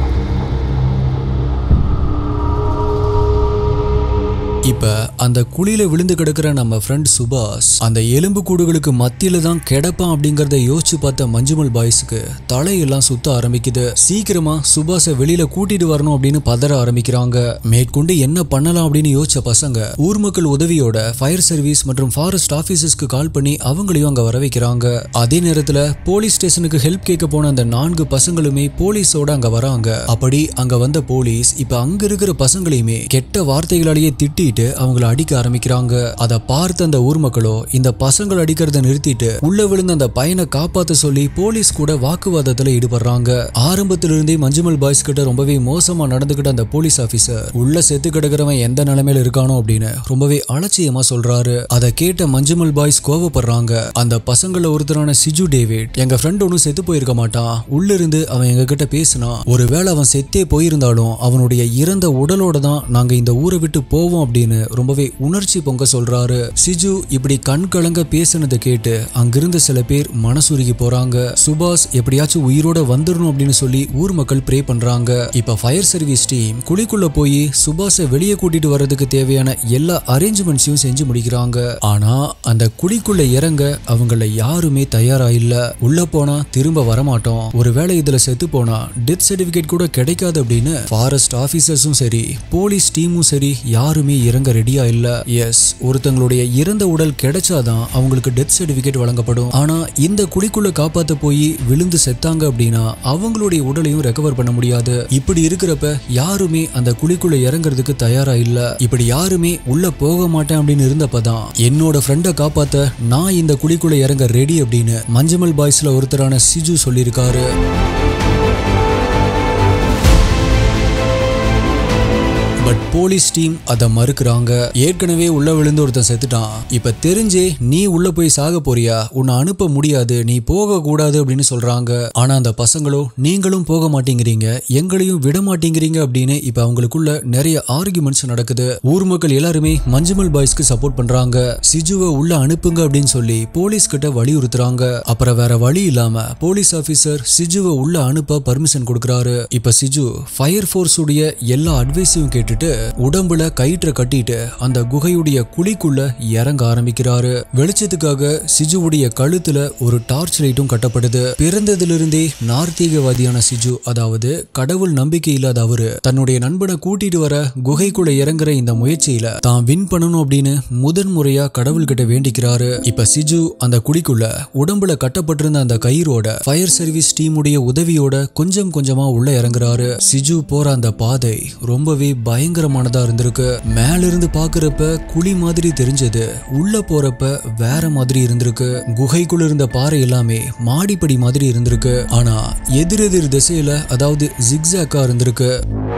இப்ப அந்த குழியில விழுந்து கிடக்கிற நம்ம ஃப்ரெண்ட் சுபாஷ் அந்த எலும்பு கூடுகளுக்கு மத்தியில தான் கிடப்பான் அப்படிங்கறத யோசிச்சு பார்த்த மஞ்சுமல் பாய்ஸுக்கு தலையெல்லாம் சுத்த ஆரம்பிக்குது சீக்கிரமா சுபாஷை வெளியில கூட்டிட்டு வரணும் அப்படின்னு பதற ஆரம்பிக்கிறாங்க மேற்கொண்டு என்ன பண்ணலாம் அப்படின்னு யோசிச்ச பசங்க ஊர் மக்கள் உதவியோட ஃபயர் சர்வீஸ் மற்றும் ஃபாரஸ்ட் ஆபீசர்ஸ்க்கு கால் பண்ணி அவங்களையும் அங்க வர வைக்கிறாங்க அதே நேரத்துல போலீஸ் ஸ்டேஷனுக்கு ஹெல்ப் கேட்க போன அந்த நான்கு பசங்களுமே போலீஸோட அங்க வராங்க அப்படி அங்க வந்த போலீஸ் இப்ப அங்க இருக்கிற பசங்களையுமே கெட்ட வார்த்தைகளாலேயே திட்டிட்டு அவங்கள அடிக்க ஆரம்பிக்கிறாங்க அதை பார்த்த அந்த ஊர் மக்களோ இந்த பசங்களை அடிக்கிறத நிறுத்திட்டு உள்ள விழுந்த அந்த பையனை காப்பாத்த சொல்லி போலீஸ் கூட வாக்குவாதத்துல ஈடுபடுறாங்க ஆரம்பத்துல இருந்தே மஞ்சுமல் பாய்ஸ் கிட்ட ரொம்பவே மோசமா நடந்துகிட்ட அந்த போலீஸ் ஆபீசர் உள்ள செத்து கிடக்கிறவன் எந்த நிலைமையில இருக்கானோ அப்படின்னு ரொம்பவே அலட்சியமா சொல்றாரு அதை கேட்ட மஞ்சுமல் பாய்ஸ் கோவப்படுறாங்க அந்த பசங்கள ஒருத்தரான சிஜு டேவிட் எங்க ஃப்ரெண்ட் ஒன்னும் செத்து போயிருக்க மாட்டான் உள்ள இருந்து அவன் எங்க கிட்ட பேசினான் ஒருவேளை அவன் செத்தே போயிருந்தாலும் அவனுடைய இறந்த உடலோட தான் நாங்க இந்த ஊரை விட்டு போவோம் அப்படின்னு அப்படின்னு ரொம்பவே உணர்ச்சி பொங்க சொல்றாரு சிஜு இப்படி கண் கலங்க பேசுனதை கேட்டு அங்கிருந்த சில பேர் மனசுருகி போறாங்க சுபாஷ் எப்படியாச்சும் உயிரோட வந்துடணும் அப்படின்னு சொல்லி ஊர் மக்கள் ப்ரே பண்றாங்க இப்ப ஃபயர் சர்வீஸ் டீம் குழிக்குள்ள போய் சுபாஷை வெளியே கூட்டிட்டு வர்றதுக்கு தேவையான எல்லா அரேஞ்ச்மெண்ட்ஸையும் செஞ்சு முடிக்கிறாங்க ஆனா அந்த குழிக்குள்ள இறங்க அவங்கள யாருமே தயாரா இல்ல உள்ள போனா திரும்ப வரமாட்டோம் ஒருவேளை இதுல செத்து போனா டெத் சர்டிபிகேட் கூட கிடைக்காது அப்படின்னு ஃபாரஸ்ட் ஆபீசர்ஸும் சரி போலீஸ் டீமும் சரி யாருமே இறங்க ரெடியா இல்ல எஸ் ஒருத்தங்களுடைய இறந்த உடல் கிடைச்சாதான் அவங்களுக்கு டெத் சர்டிபிகேட் வழங்கப்படும் ஆனா இந்த குழிக்குள்ள காப்பாத்த போய் விழுந்து செத்தாங்க அப்படின்னா அவங்களுடைய உடலையும் ரெக்கவர் பண்ண முடியாது இப்படி இருக்கிறப்ப யாருமே அந்த குழிக்குள்ள இறங்குறதுக்கு தயாரா இல்ல இப்படி யாருமே உள்ள போக மாட்டேன் அப்படின்னு இருந்தப்பதான் என்னோட ஃப்ரெண்டை காப்பாத்த நான் இந்த குழிக்குள்ள இறங்க ரெடி அப்படின்னு மஞ்சமல் பாய்ஸ்ல ஒருத்தரான சிஜு சொல்லியிருக்காரு பட் போலீஸ் டீம் அதை மறுக்கிறாங்க ஏற்கனவே உள்ள விழுந்து ஒருத்தன் செத்துட்டான் இப்ப தெரிஞ்சே நீ உள்ள போய் சாக போறியா உன்னை அனுப்ப முடியாது நீ போக கூடாது அப்படின்னு சொல்றாங்க ஆனா அந்த பசங்களோ நீங்களும் போக மாட்டேங்கிறீங்க எங்களையும் விட மாட்டேங்கிறீங்க அப்படின்னு இப்ப அவங்களுக்குள்ள நிறைய ஆர்குமெண்ட்ஸ் நடக்குது ஊர் மக்கள் எல்லாருமே மஞ்சுமல் பாய்ஸ்க்கு சப்போர்ட் பண்றாங்க சிஜுவை உள்ள அனுப்புங்க அப்படின்னு சொல்லி போலீஸ் கிட்ட வலியுறுத்துறாங்க அப்புறம் வேற வழி இல்லாம போலீஸ் ஆபீசர் சிஜுவை உள்ள அனுப்ப பர்மிஷன் கொடுக்கறாரு இப்ப சிஜு ஃபயர் ஃபோர்ஸ் உடைய எல்லா அட்வைஸையும் கேட்டுட்டு உடம்புல கயிற்றை கட்டிட்டு அந்த குகையுடைய குழிக்குள்ள இறங்க ஆரம்பிக்கிறாரு வெளிச்சத்துக்காக சிஜுவுடைய கழுத்துல ஒரு டார்ச் லைட்டும் கட்டப்படுது பிறந்ததிலிருந்தே நார்த்தீகவாதியான சிஜு அதாவது கடவுள் நம்பிக்கை இல்லாத அவரு தன்னுடைய நண்பனை கூட்டிட்டு வர குகைக்குள்ள இறங்குற இந்த முயற்சியில தான் வின் பண்ணணும் அப்படின்னு முதன் முறையா கடவுள் கிட்ட வேண்டிக்கிறாரு இப்ப சிஜு அந்த குழிக்குள்ள உடம்புல கட்டப்பட்டிருந்த அந்த கயிறோட ஃபயர் சர்வீஸ் டீமுடைய உதவியோட கொஞ்சம் கொஞ்சமா உள்ள இறங்குறாரு சிஜு போற அந்த பாதை ரொம்பவே பயங்கரமானதா இருந்திருக்கு மேல இருந்து பாக்குறப்ப குழி மாதிரி தெரிஞ்சது உள்ள போறப்ப வேற மாதிரி இருந்திருக்கு குகைக்குள்ள இருந்த பாறை எல்லாமே மாடிப்படி மாதிரி இருந்திருக்கு ஆனா எதிரெதிர் திசையில அதாவது ஜிக்ஸாக்கா இருந்திருக்கு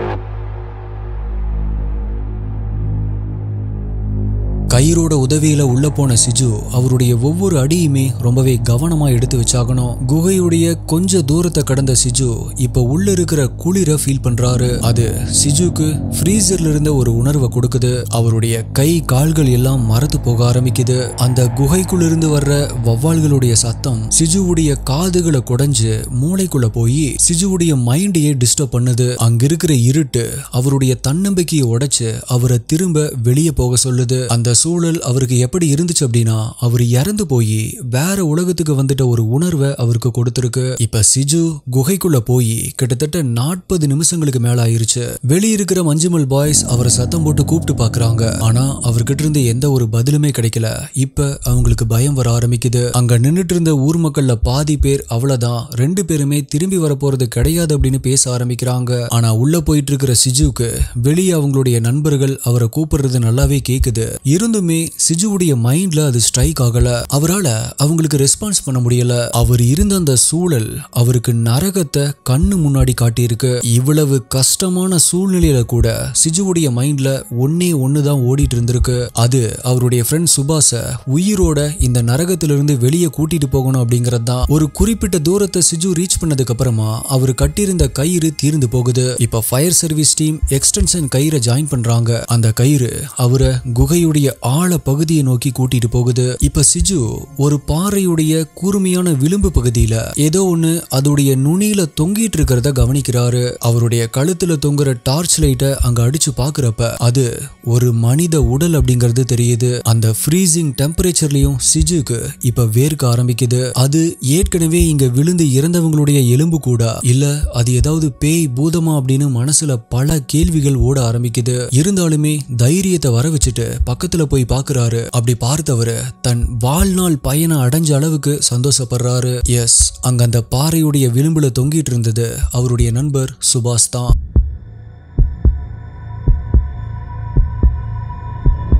கயிறோட உதவியில உள்ள போன சிஜு அவருடைய ஒவ்வொரு அடியுமே ரொம்பவே கவனமா எடுத்து வச்சாகணும் குகையுடைய கொஞ்ச தூரத்தை கடந்த சிஜு இப்ப உள்ள இருக்கிற குளிர ஃபீல் பண்றாரு அது சிஜுக்கு ஃப்ரீசர்ல இருந்த ஒரு உணர்வை கொடுக்குது அவருடைய கை கால்கள் எல்லாம் மரத்து போக ஆரம்பிக்குது அந்த குகைக்குள்ள இருந்து வர்ற வவ்வால்களுடைய சத்தம் சிஜுவுடைய காதுகளை குடைஞ்சு மூளைக்குள்ள போய் சிஜுவுடைய மைண்டையே டிஸ்டர்ப் பண்ணுது அங்க இருக்கிற இருட்டு அவருடைய தன்னம்பிக்கையை உடைச்சு அவரை திரும்ப வெளியே போக சொல்லுது அந்த சூழல் அவருக்கு எப்படி இருந்துச்சு அப்படின்னா அவர் இறந்து போய் வேற உலகத்துக்கு வந்துட்ட ஒரு உணர்வை அவருக்கு கொடுத்திருக்கு இப்ப சிஜு குகைக்குள்ள போய் கிட்டத்தட்ட நாற்பது நிமிஷங்களுக்கு மேல ஆயிருச்சு வெளியிருக்கிற மஞ்சுமல் பாய்ஸ் அவரை சத்தம் போட்டு கூப்பிட்டு பாக்குறாங்க ஆனா அவர்கிட்ட இருந்து எந்த ஒரு பதிலுமே கிடைக்கல இப்ப அவங்களுக்கு பயம் வர ஆரம்பிக்குது அங்க நின்னுட்டு இருந்த ஊர் மக்கள்ல பாதி பேர் அவ்வளவுதான் ரெண்டு பேருமே திரும்பி வர போறது கிடையாது அப்படின்னு பேச ஆரம்பிக்கிறாங்க ஆனா உள்ள போயிட்டு இருக்கிற சிஜுக்கு வெளியே அவங்களுடைய நண்பர்கள் அவரை கூப்பிடுறது நல்லாவே கேக்குது இருந்துமே சிஜுவுடைய மைண்ட்ல அது ஸ்ட்ரைக் ஆகல அவரால அவங்களுக்கு ரெஸ்பான்ஸ் பண்ண முடியல அவர் இருந்த அந்த சூழல் அவருக்கு நரகத்தை கண்ணு முன்னாடி காட்டியிருக்கு இவ்வளவு கஷ்டமான சூழ்நிலையில கூட சிஜுவுடைய மைண்ட்ல ஒன்னே ஒண்ணுதான் ஓடிட்டு இருந்திருக்கு அது அவருடைய ஃப்ரெண்ட் சுபாஷ உயிரோட இந்த நரகத்திலிருந்து வெளியே கூட்டிட்டு போகணும் அப்படிங்கறது தான் ஒரு குறிப்பிட்ட தூரத்தை சிஜு ரீச் பண்ணதுக்கு அப்புறமா அவர் கட்டியிருந்த கயிறு தீர்ந்து போகுது இப்ப ஃபயர் சர்வீஸ் டீம் எக்ஸ்டென்ஷன் கயிறை ஜாயின் பண்றாங்க அந்த கயிறு அவரை குகையுடைய ஆழ பகுதியை நோக்கி கூட்டிட்டு போகுது இப்ப சிஜு ஒரு பாறையுடைய கூர்மையான விளிம்பு பகுதியில ஏதோ ஒண்ணு அதோடைய நுனியில தொங்கிட்டு இருக்கிறத கவனிக்கிறாரு அவருடைய கழுத்துல தொங்குற டார்ச் லைட்டை அங்க அடிச்சு பாக்குறப்ப அது ஒரு மனித உடல் அப்படிங்கிறது தெரியுது அந்த ஃப்ரீசிங் டெம்பரேச்சர்லயும் சிஜுக்கு இப்ப வேர்க்க ஆரம்பிக்குது அது ஏற்கனவே இங்க விழுந்து இறந்தவங்களுடைய எலும்பு கூட இல்ல அது ஏதாவது பேய் பூதமா அப்படின்னு மனசுல பல கேள்விகள் ஓட ஆரம்பிக்குது இருந்தாலுமே தைரியத்தை வர வச்சுட்டு பக்கத்துல போய் பாக்குறாரு அப்படி பார்த்தவரு தன் வாழ்நாள் பயணம் அடைஞ்ச அளவுக்கு சந்தோஷப்படுறாரு எஸ் அங்க அந்த பாறையுடைய விளிம்புல தொங்கிட்டு இருந்தது அவருடைய நண்பர் சுபாஷ் தான்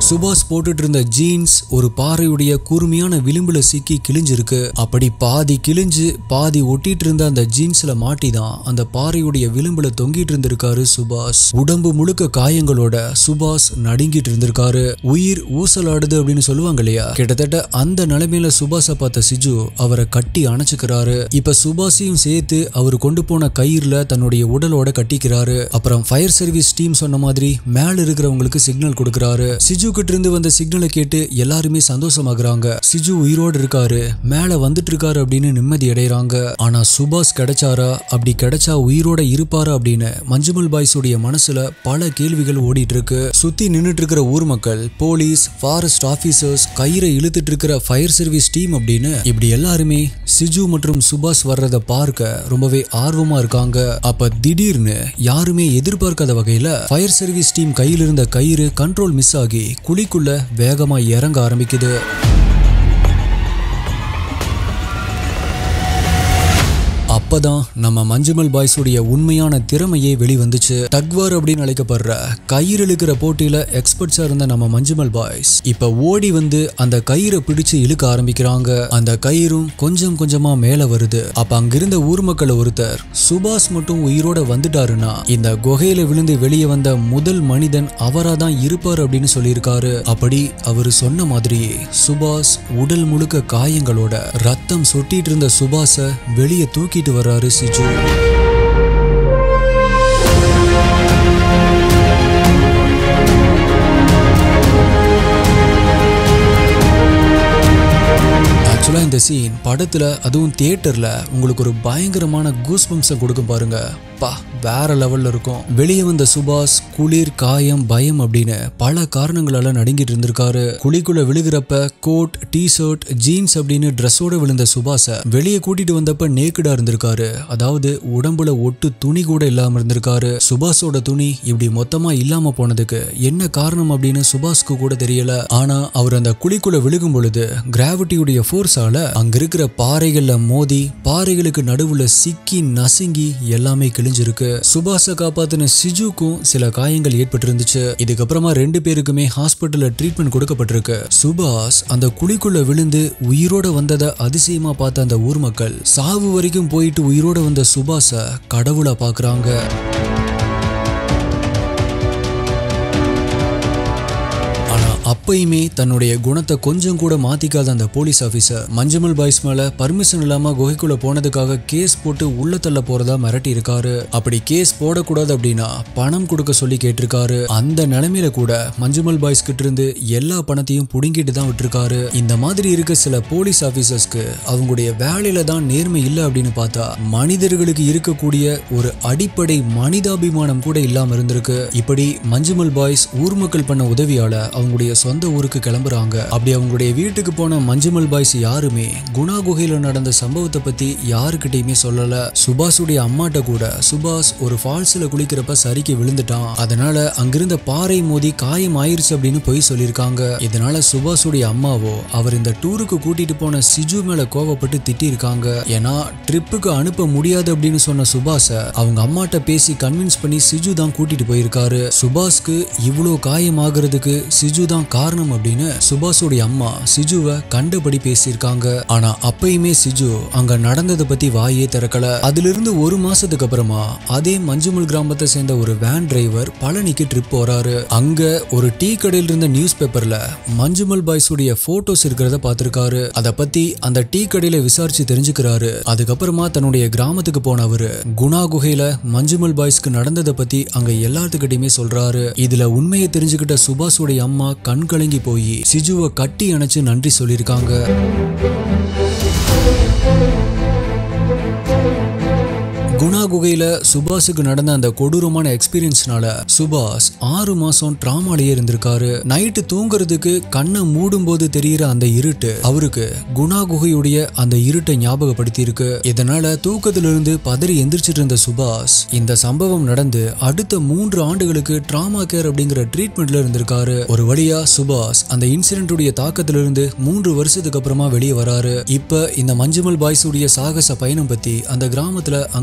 சுபாஷ் போட்டுட்டு இருந்த ஜீன்ஸ் ஒரு பாறையுடைய கூர்மையான விளிம்புல சிக்கி கிழிஞ்சிருக்கு அப்படி பாதி கிழிஞ்சு பாதி ஒட்டிட்டு இருந்த அந்த ஜீன்ஸ்ல மாட்டி தான் அந்த பாறையுடைய விளிம்புல தொங்கிட்டு இருந்திருக்காரு சுபாஷ் உடம்பு முழுக்க காயங்களோட சுபாஷ் நடுங்கிட்டு இருந்திருக்காரு உயிர் ஊசலாடுது அப்படின்னு சொல்லுவாங்க இல்லையா கிட்டத்தட்ட அந்த நிலைமையில சுபாஷை பார்த்த சிஜு அவரை கட்டி அணைச்சுக்கிறாரு இப்ப சுபாஷையும் சேர்த்து அவர் கொண்டு போன கயிறுல தன்னுடைய உடலோட கட்டிக்கிறாரு அப்புறம் ஃபயர் சர்வீஸ் டீம் சொன்ன மாதிரி மேல இருக்கிறவங்களுக்கு சிக்னல் கொடுக்கறாரு சிஜு கிட்ட இருந்து வந்த சிக்னலை கேட்டு எல்லாருமே சந்தோஷமாகறாங்க சிஜு உயிரோடு இருக்காரு மேல வந்துட்டு இருக்காரு அப்படின்னு நிம்மதி அடைறாங்க ஆனா சுபாஷ் கிடைச்சாரா அப்படி கிடைச்சா உயிரோட இருப்பாரா அப்படின்னு மஞ்சுமல் பாய்ஸ் உடைய மனசுல பல கேள்விகள் ஓடிட்டு இருக்கு சுத்தி நின்னுட்டு இருக்கிற ஊர் மக்கள் போலீஸ் ஃபாரஸ்ட் ஆபீசர்ஸ் கயிறை இழுத்துட்டு இருக்கிற ஃபயர் சர்வீஸ் டீம் அப்படின்னு இப்படி எல்லாருமே சிஜு மற்றும் சுபாஷ் வர்றத பார்க்க ரொம்பவே ஆர்வமா இருக்காங்க அப்ப திடீர்னு யாருமே எதிர்பார்க்காத வகையில ஃபயர் சர்வீஸ் டீம் கையில் இருந்த கயிறு கண்ட்ரோல் மிஸ் ஆகி குழிக்குள்ள வேகமா இறங்க ஆரம்பிக்குது அப்பதான் நம்ம மஞ்சுமல் பாய்ஸ் உடைய உண்மையான திறமையே வெளிவந்துச்சு டக்வார் அப்படின்னு அழைக்கப்படுற கயிறு இழுக்கிற போட்டியில எக்ஸ்பர்ட்ஸா இருந்த நம்ம மஞ்சுமல் பாய்ஸ் இப்ப ஓடி வந்து அந்த கயிறை பிடிச்சு இழுக்க ஆரம்பிக்கிறாங்க அந்த கயிறும் கொஞ்சம் கொஞ்சமா மேல வருது அப்ப அங்கிருந்த ஊர் மக்கள் ஒருத்தர் சுபாஷ் மட்டும் உயிரோட வந்துட்டாருன்னா இந்த குகையில விழுந்து வெளியே வந்த முதல் மனிதன் அவரா தான் இருப்பார் அப்படின்னு சொல்லியிருக்காரு அப்படி அவர் சொன்ன மாதிரியே சுபாஷ் உடல் முழுக்க காயங்களோட ரத்தம் சொட்டிட்டு இருந்த சுபாஷ வெளியே தூக்கிட்டு வர்றாரு சிஜு ஆக்சுவலா இந்த சீன் படத்துல அதுவும் தியேட்டர்ல உங்களுக்கு ஒரு பயங்கரமான கூஸ் பம்ப்ஸை கொடுக்கும் பாருங்க பா வேற லெவல்ல இருக்கும் வெளியே வந்த சுபாஷ் குளிர் காயம் பயம் அப்படின்னு பல காரணங்களால நடுங்கிட்டு இருந்திருக்காரு குழிக்குள்ள விழுகிறப்ப கோட் டி ஷர்ட் ஜீன்ஸ் அப்படின்னு ட்ரெஸ்ஸோட விழுந்த சுபாஷ வெளியே கூட்டிட்டு வந்தப்ப நேக்கடா இருந்திருக்காரு அதாவது உடம்புல ஒட்டு துணி கூட இல்லாம இருந்திருக்காரு சுபாஷோட துணி இப்படி மொத்தமா இல்லாம போனதுக்கு என்ன காரணம் அப்படின்னு சுபாஷ்க்கு கூட தெரியல ஆனா அவர் அந்த குழிக்குள்ள விழுகும் பொழுது கிராவிட்டியுடைய ஃபோர்ஸால அங்க இருக்கிற பாறைகள்ல மோதி பாறைகளுக்கு நடுவுல சிக்கி நசுங்கி எல்லாமே கிழிஞ்சிருக்கு சுபாஷ காப்பாத்தின சிஜுக்கும் சில காயங்கள் ஏற்பட்டிருந்துச்சு இதுக்கப்புறமா ரெண்டு பேருக்குமே ஹாஸ்பிட்டல்ல ட்ரீட்மெண்ட் கொடுக்கப்பட்டிருக்கு சுபாஷ் அந்த குழிக்குள்ள விழுந்து உயிரோட வந்ததை அதிசயமா பார்த்த அந்த ஊர் மக்கள் சாவு வரைக்கும் போயிட்டு உயிரோட வந்த சுபாஷ கடவுளா பாக்குறாங்க ஆனா அப்பயுமே தன்னுடைய குணத்தை கொஞ்சம் கூட மாத்திக்காத அந்த போலீஸ் ஆபீசர் மஞ்சமல் பாய்ஸ் மேல பர்மிஷன் இல்லாம குகைக்குள்ள போனதுக்காக கேஸ் போட்டு உள்ள தள்ள போறதா மிரட்டி இருக்காரு அப்படி கேஸ் போடக்கூடாது அப்படின்னா பணம் கொடுக்க சொல்லி கேட்டிருக்காரு அந்த நிலைமையில கூட மஞ்சுமல் பாய்ஸ் கிட்ட இருந்து எல்லா பணத்தையும் புடுங்கிட்டு தான் விட்டுருக்காரு இந்த மாதிரி இருக்க சில போலீஸ் ஆபீசர்ஸ்க்கு அவங்களுடைய வேலையில தான் நேர்மை இல்லை அப்படின்னு பார்த்தா மனிதர்களுக்கு இருக்கக்கூடிய ஒரு அடிப்படை மனிதாபிமானம் கூட இல்லாம இருந்திருக்கு இப்படி மஞ்சுமல் பாய்ஸ் ஊர் மக்கள் பண்ண உதவியால அவங்களுடைய சொந்த ஊருக்கு கிளம்புறாங்க அப்படி அவங்களுடைய வீட்டுக்கு போன மஞ்சுமல் பாய்ஸ் யாருமே குணா குகையில நடந்த சம்பவத்தை பத்தி யாருக்கிட்டையுமே சொல்லல சுபாஷுடைய அம்மாட்ட கூட சுபாஷ் ஒரு ஃபால்ஸ்ல குளிக்கிறப்ப சரிக்கு விழுந்துட்டான் அதனால அங்கிருந்த பாறை மோதி காயம் ஆயிருச்சு அப்படின்னு போய் சொல்லியிருக்காங்க இதனால சுபாஷுடைய அம்மாவோ அவர் இந்த டூருக்கு கூட்டிட்டு போன சிஜு மேல கோவப்பட்டு திட்டி இருக்காங்க ஏன்னா ட்ரிப்புக்கு அனுப்ப முடியாது அப்படின்னு சொன்ன சுபாஷ அவங்க அம்மாட்ட பேசி கன்வின்ஸ் பண்ணி சிஜு தான் கூட்டிட்டு போயிருக்காரு சுபாஷ்க்கு இவ்வளோ காயம் ஆகுறதுக்கு சிஜு தான் காரணம் அப்படின்னு சுபாஷோடைய அம்மா சிஜுவை கண்டபடி பேசியிருக்காங்க ஆனா அப்பயுமே சிஜு அங்க நடந்ததை பத்தி வாயே திறக்கல அதிலிருந்து ஒரு மாசத்துக்கு அப்புறமா அதே மஞ்சுமல் கிராமத்தை சேர்ந்த ஒரு வேன் டிரைவர் பழனிக்கு ட்ரிப் போறாரு அங்க ஒரு டீ கடையில் இருந்த நியூஸ் பேப்பர்ல மஞ்சுமல் பாய்ஸ் உடைய போட்டோஸ் இருக்கிறத பார்த்திருக்காரு அத பத்தி அந்த டீ கடையில விசாரிச்சு தெரிஞ்சுக்கிறாரு அதுக்கப்புறமா தன்னுடைய கிராமத்துக்கு போன அவரு குணா குகையில மஞ்சுமல் பாய்ஸ்க்கு நடந்ததை பத்தி அங்க எல்லாத்துக்கிட்டையுமே சொல்றாரு இதுல உண்மையை தெரிஞ்சுக்கிட்ட சுபாஷுடைய அம்மா கண் கலங்கி போய் சிஜுவை கட்டி அணைச்சு நன்றி சொல்லியிருக்காங்க குணா குகையில சுபாஷுக்கு நடந்த அந்த கொடூரமான எக்ஸ்பீரியன்ஸ்னால சுபாஷ் ஆறு மாசம் டிராமாலேயே இருந்திருக்காரு நைட்டு தூங்குறதுக்கு கண்ணை மூடும் போது தெரியிற அந்த இருட்டு அவருக்கு குணா குகையுடைய அந்த இருட்டை ஞாபகப்படுத்தி இருக்கு இதனால தூக்கத்திலிருந்து பதறி எந்திரிச்சிட்டு இருந்த சுபாஷ் இந்த சம்பவம் நடந்து அடுத்த மூன்று ஆண்டுகளுக்கு டிராமா கேர் அப்படிங்கிற ட்ரீட்மெண்ட்ல இருந்திருக்காரு ஒரு வழியா சுபாஷ் அந்த இன்சிடென்ட்டுடைய தாக்கத்திலிருந்து மூன்று வருஷத்துக்கு அப்புறமா வெளியே வராரு இப்ப இந்த மஞ்சுமல் பாய்ஸ் உடைய சாகச பயணம் பத்தி அந்த கிராமத்துல அங்கங்க பேச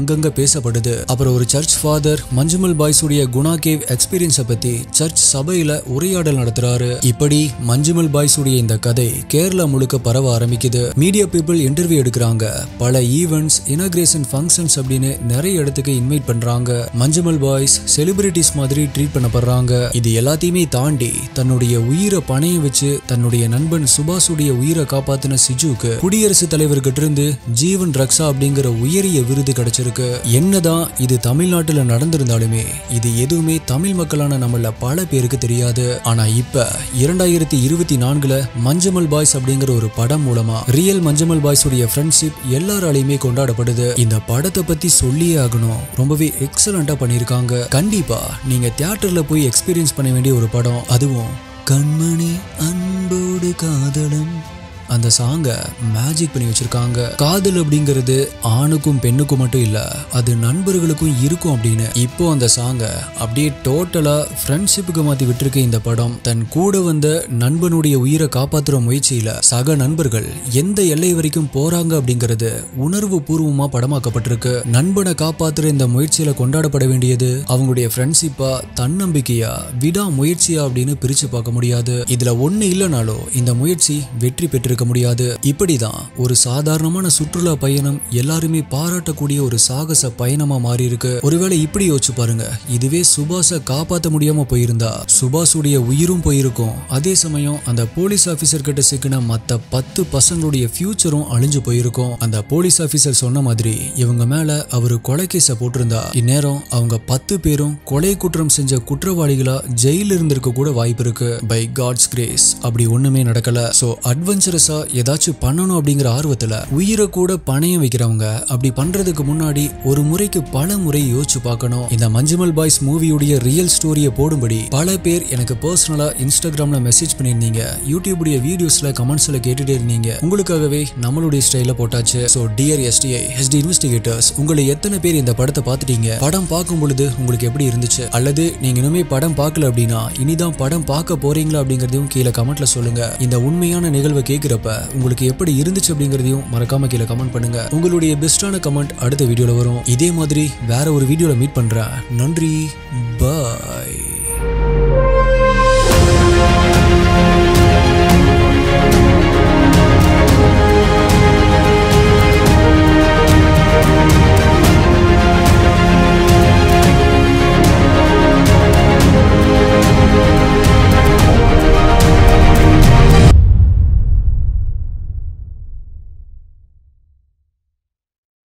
பேசப்படுது அப்புறம் ஒரு சர்ச் ஃபாதர் மஞ்சுமல் பாய்ஸ் உடைய குணா கேவ் எக்ஸ்பீரியன்ஸை பத்தி சர்ச் சபையில உரையாடல் நடத்துறாரு இப்படி மஞ்சுமல் பாய்ஸ் உடைய இந்த கதை கேரளா முழுக்க பரவ ஆரம்பிக்குது மீடியா பீப்புள் இன்டர்வியூ எடுக்கிறாங்க பல ஈவெண்ட்ஸ் இனாகிரேஷன் ஃபங்க்ஷன்ஸ் அப்படின்னு நிறைய இடத்துக்கு இன்வைட் பண்றாங்க மஞ்சுமல் பாய்ஸ் செலிபிரிட்டிஸ் மாதிரி ட்ரீட் பண்ணப்படுறாங்க இது எல்லாத்தையுமே தாண்டி தன்னுடைய உயிரை பணைய வச்சு தன்னுடைய நண்பன் சுபாஷுடைய உயிரை காப்பாத்தின சிஜுக்கு குடியரசுத் தலைவர்கிட்ட இருந்து ஜீவன் ரக்ஷா அப்படிங்கிற உயரிய விருது கிடைச்சிருக்கு என்னதான் இது தமிழ்நாட்டுல நடந்திருந்தாலுமே இது எதுவுமே தமிழ் மக்களான நம்மள பல பேருக்கு தெரியாது ஆனா இப்ப இரண்டாயிரத்தி இருபத்தி நான்குல மஞ்சமல் பாய்ஸ் அப்படிங்கிற ஒரு படம் மூலமா ரியல் மஞ்சமல் பாய்ஸ் உடைய ஃப்ரெண்ட்ஷிப் எல்லாராலையுமே கொண்டாடப்படுது இந்த படத்தை பத்தி சொல்லியே ஆகணும் ரொம்பவே எக்ஸலண்டா பண்ணியிருக்காங்க கண்டிப்பா நீங்க தியேட்டர்ல போய் எக்ஸ்பீரியன்ஸ் பண்ண வேண்டிய ஒரு படம் அதுவும் கண்மணி அன்போடு காதலன் அந்த சாங்கை மேஜிக் பண்ணி வச்சிருக்காங்க காதல் அப்படிங்கிறது ஆணுக்கும் பெண்ணுக்கும் மட்டும் இல்ல அது நண்பர்களுக்கும் இருக்கும் அப்படின்னு இப்போ அந்த சாங்கை அப்படியே டோட்டலா ஃப்ரெண்ட்ஷிப்புக்கு மாத்தி விட்டுருக்க இந்த படம் தன் கூட வந்த நண்பனுடைய உயிரை காப்பாத்துற முயற்சியில சக நண்பர்கள் எந்த எல்லை வரைக்கும் போறாங்க அப்படிங்கிறது உணர்வு பூர்வமா படமாக்கப்பட்டிருக்கு நண்பனை காப்பாத்துற இந்த முயற்சியில கொண்டாடப்பட வேண்டியது அவங்களுடைய ஃப்ரெண்ட்ஷிப்பா தன்னம்பிக்கையா விடா முயற்சியா அப்படின்னு பிரிச்சு பார்க்க முடியாது இதுல ஒண்ணு இல்லைனாலும் இந்த முயற்சி வெற்றி பெற்றிருக்க முடியாது இப்படிதான் ஒரு சாதாரணமான சுற்றுலா பயணம் எல்லாருமே பாராட்டக்கூடிய ஒரு சாகச பயணமா மாறி இருக்கு ஒருவேளை இப்படி யோசிச்சு பாருங்க இதுவே சுபாஷை காப்பாத்த முடியாம போயிருந்தா சுபாஷுடைய உயிரும் போயிருக்கும் அதே சமயம் அந்த போலீஸ் ஆபீசர் கிட்ட சிக்கின மத்த பத்து பசங்களுடைய ஃபியூச்சரும் அழிஞ்சு போயிருக்கும் அந்த போலீஸ் ஆபீசர் சொன்ன மாதிரி இவங்க மேல அவரு கொலை கேஸ போட்டிருந்தா இந்நேரம் அவங்க பத்து பேரும் கொலை குற்றம் செஞ்ச குற்றவாளிகளா ஜெயில இருந்திருக்க கூட வாய்ப்பு இருக்கு பை காட்ஸ் கிரேஸ் அப்படி ஒண்ணுமே நடக்கல சோ அட்வென்ச்சரஸா ஏதாச்சும் பண்ணணும் அப்படிங்கிற ஆர்வத்துல உயிரை கூட பணையம் வைக்கிறவங்க அப்படி பண்றதுக்கு முன்னாடி ஒரு முறைக்கு பல முறை யோசிச்சு பார்க்கணும் இந்த மஞ்சுமல் பாய்ஸ் மூவியுடைய ரியல் ஸ்டோரியை போடும்படி பல பேர் எனக்கு பர்சனலா இன்ஸ்டாகிராம்ல மெசேஜ் பண்ணியிருந்தீங்க யூடியூபுடைய வீடியோஸ்ல கமெண்ட்ஸ்ல கேட்டுட்டே இருந்தீங்க உங்களுக்காகவே நம்மளுடைய ஸ்டைல போட்டாச்சு so dear STI ST investigators உங்களை எத்தனை பேர் இந்த படத்தை பார்த்துட்டீங்க படம் பார்க்கும் பொழுது உங்களுக்கு எப்படி இருந்துச்சு அல்லது நீங்க இனிமே படம் பார்க்கல அப்படின்னா இனிதான் படம் பார்க்க போறீங்களா அப்படிங்கறதையும் கீழே கமெண்ட்ல சொல்லுங்க இந்த உண்மையான நிகழ்வை கேட்கிறப்ப உங்களுக்கு எப்படி இருந்துச்சு அப்படிங்கறதையும் மறக்காம கீழே கமெண்ட் பண்ணுங்க உங்களுடைய பெஸ்டான கமெண்ட் அடுத்த வீடியோல வரும் இதே மாதிரி வேற ஒரு வீடியோல மீட் பண்றேன் நன்றி பாய்